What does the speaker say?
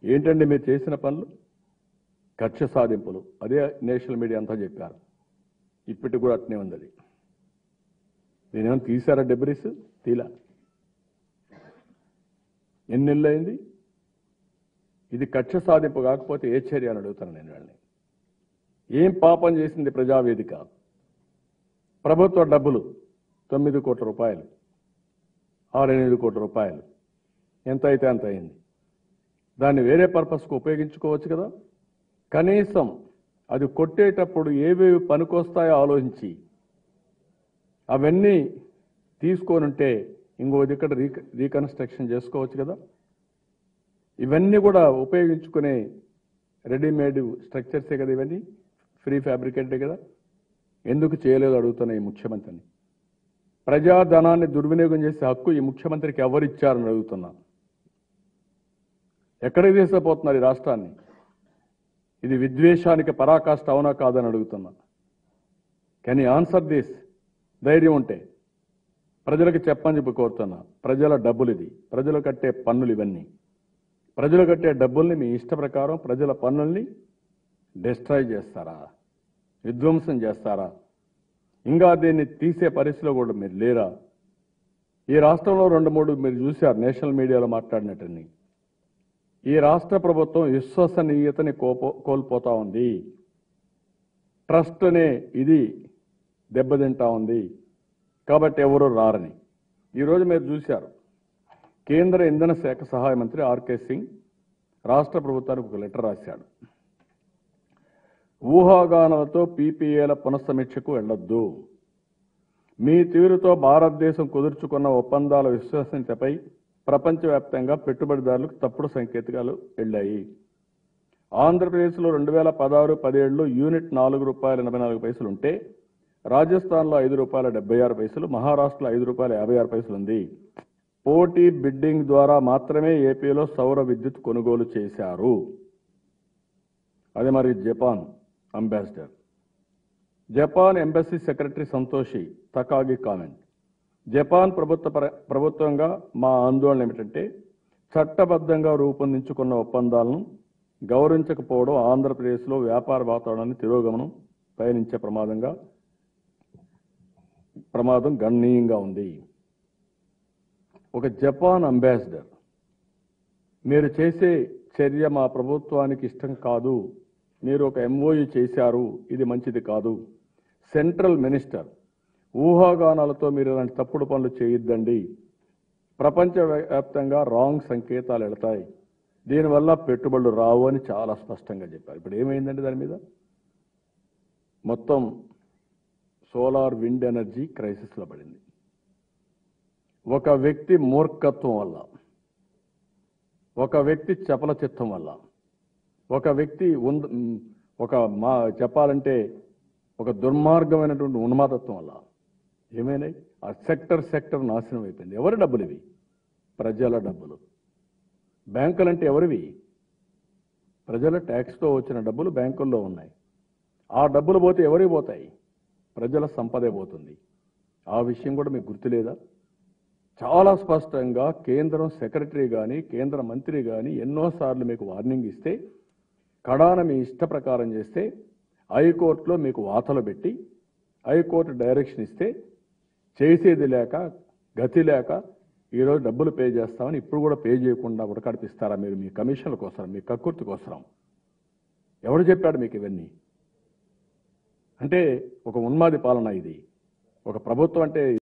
ఏంటండి మీరు చేసిన పనులు కక్ష సాధింపులు అదే నేషనల్ మీడియా అంతా చెప్పారు ఇప్పటికి కూడా అట్నే ఉంది అది నేనేమో తీసారా డెబ్రిస్ తీలా ఎన్ని నెలలు అయింది ఇది కక్ష సాధింపు కాకపోతే ఏ చర్య అని అడుగుతాను నేను వాళ్ళని ఏం పాపం చేసింది ప్రజావేదిక ప్రభుత్వ డబ్బులు తొమ్మిది కోట్ల రూపాయలు ఆరు ఎనిమిది కోట్ల రూపాయలు ఎంత అయితే అంత అయింది దాన్ని వేరే పర్పస్కు ఉపయోగించుకోవచ్చు కదా కనీసం అది కొట్టేటప్పుడు ఏవేవి పనికొస్తాయో ఆలోచించి అవన్నీ తీసుకొని ఉంటే ఇంకో ఇక్కడ రీక రీకన్స్ట్రక్షన్ చేసుకోవచ్చు కదా ఇవన్నీ కూడా ఉపయోగించుకునే రెడీమేడ్ స్ట్రక్చర్సే కదా ఇవన్నీ ఫ్రీ ఫ్యాబ్రికేటెడ్ కదా ఎందుకు చేయలేదు అడుగుతున్నా ఈ ముఖ్యమంత్రిని ప్రజాధనాన్ని దుర్వినియోగం చేసే హక్కు ఈ ముఖ్యమంత్రికి ఎవరిచ్చారని అడుగుతున్నా ఎక్కడికి తీసుకుపోతున్నారు ఈ రాష్ట్రాన్ని ఇది విద్వేషానికి పరాకాష్ట అవునా కాదని అడుగుతున్నా కెన్ ఆన్సర్ దిస్ ధైర్యం ఉంటే ప్రజలకు చెప్పని చెప్పి కోరుతున్నా ప్రజల డబ్బులు ఇది ప్రజలు కట్టే పన్నులు ఇవన్నీ ప్రజలు కట్టే డబ్బుల్ని మీ ఇష్ట ప్రకారం ప్రజల పన్నుల్ని డిస్ట్రాయ్ చేస్తారా విధ్వంసం చేస్తారా ఇంకా దీన్ని తీసే పరిస్థితిలో కూడా మీరు లేరా ఈ రాష్ట్రంలో రెండు మూడు మీరు చూశారు నేషనల్ మీడియాలో మాట్లాడినట్టని ఈ రాష్ట్ర ప్రభుత్వం విశ్వసనీయతని కోపో కోల్పోతా ఉంది ట్రస్ట్ అనే ఇది దెబ్బతింటా ఉంది కాబట్టి ఎవరు రారని ఈరోజు మీరు చూశారు కేంద్ర ఇంధన శాఖ సహాయ మంత్రి ఆర్కే సింగ్ రాష్ట్ర ప్రభుత్వానికి ఒక లెటర్ రాశాడు ఊహాగానాలతో పీపీఏల పునఃసమీక్షకు వెళ్ళొద్దు మీ తీరుతో భారతదేశం కుదుర్చుకున్న ఒప్పందాల విశ్వసనీయతపై ప్రపంచవ్యాప్తంగా పెట్టుబడిదారులకు తప్పుడు సంకేతాలు వెళ్ళాయి ఆంధ్రప్రదేశ్లో రెండు వేల పదహారు పదిహేడులో యూనిట్ నాలుగు రూపాయల ఎనభై నాలుగు పైసలు ఉంటే రాజస్థాన్లో ఐదు రూపాయల డెబ్బై ఆరు పైసలు మహారాష్ట్రలో ఐదు రూపాయల యాభై ఆరు పైసలు ఉంది పోటీ బిడ్డింగ్ ద్వారా మాత్రమే ఏపీలో సౌర విద్యుత్ కొనుగోలు చేశారు అదే మరి Japan ambassador Japan embassy secretary Satoshi Takagi comment Japan ప్రభుత్వ పర- ప్రభుత్వంగా మా ఆందోళన ఏమిటంటే చట్టబద్ధంగా రూపొందించుకున్న ఒప్పందాలను గౌరవించకపోవడం ఆంధ్రప్రదేశ్లో వ్యాపార వాతావరణాన్ని తిరోగమనం పయనించే ప్రమాదంగా ప్రమాదం గణనీయంగా ఉంది ఒక జపాన్ అంబాసిడర్ మీరు చేసే చర్య మా ప్రభుత్వానికి ఇష్టం కాదు మీరు ఒక ఎంఓయు చేశారు ఇది మంచిది కాదు సెంట్రల్ మినిస్టర్ ఊహాగానాలతో మీరు ఇలాంటి తప్పుడు పనులు చేయొద్దండి ప్రపంచవ్యాప్తంగా రాంగ్ సంకేతాలు వెళతాయి దీనివల్ల పెట్టుబడులు రావు అని చాలా స్పష్టంగా చెప్పారు ఇప్పుడు ఏమైందండి దాని మీద మొత్తం సోలార్ విండ్ ఎనర్జీ క్రైసిస్లో పడింది ఒక వ్యక్తి మూర్ఖత్వం వల్ల ఒక వ్యక్తి చపల చిత్తం వల్ల ఒక వ్యక్తి ఉంద ఉమ్, ఒక మా చెప్పాలంటే ఒక దుర్మార్గమైనటువంటి ఉన్మాదత్వం వల్ల ఏమైనాయి ఆ సెక్టర్ సెక్టర్ నాశనం అయిపోయింది ఎవరి డబ్బులు ఇవి ప్రజల డబ్బులు బ్యాంకులు అంటే ఎవరివి ప్రజల ట్యాక్స్తో వచ్చిన డబ్బులు బ్యాంకుల్లో ఉన్నాయి ఆ డబ్బులు పోతే ఎవరికి పోతాయి ప్రజల సంపదే పోతుంది ఆ విషయం కూడా మీకు గుర్తులేదా చాలా స్పష్టంగా కేంద్రం సెక్రటరీ కానీ కేంద్ర మంత్రి కానీ ఎన్నోసార్లు మీకు వార్నింగ్ ఇస్తే కడాన మీ ఇష్ట ప్రకారం చేస్తే హైకోర్టులో మీకు వాతలు పెట్టి హైకోర్టు డైరెక్షన్ ఇస్తే చేసేది లేక గతి లేక ఈరోజు డబ్బులు పే చేస్తామని ఇప్పుడు కూడా పే చేయకుండా ఉడకడిపిస్తారా మీరు మీ కమిషన్ల కోసం మీ కక్కుర్తి కోసం ఎవడు చెప్పాడు మీకు ఇవన్నీ అంటే ఒక ఉన్మాది పాలన ఇది ఒక ప్రభుత్వం అంటే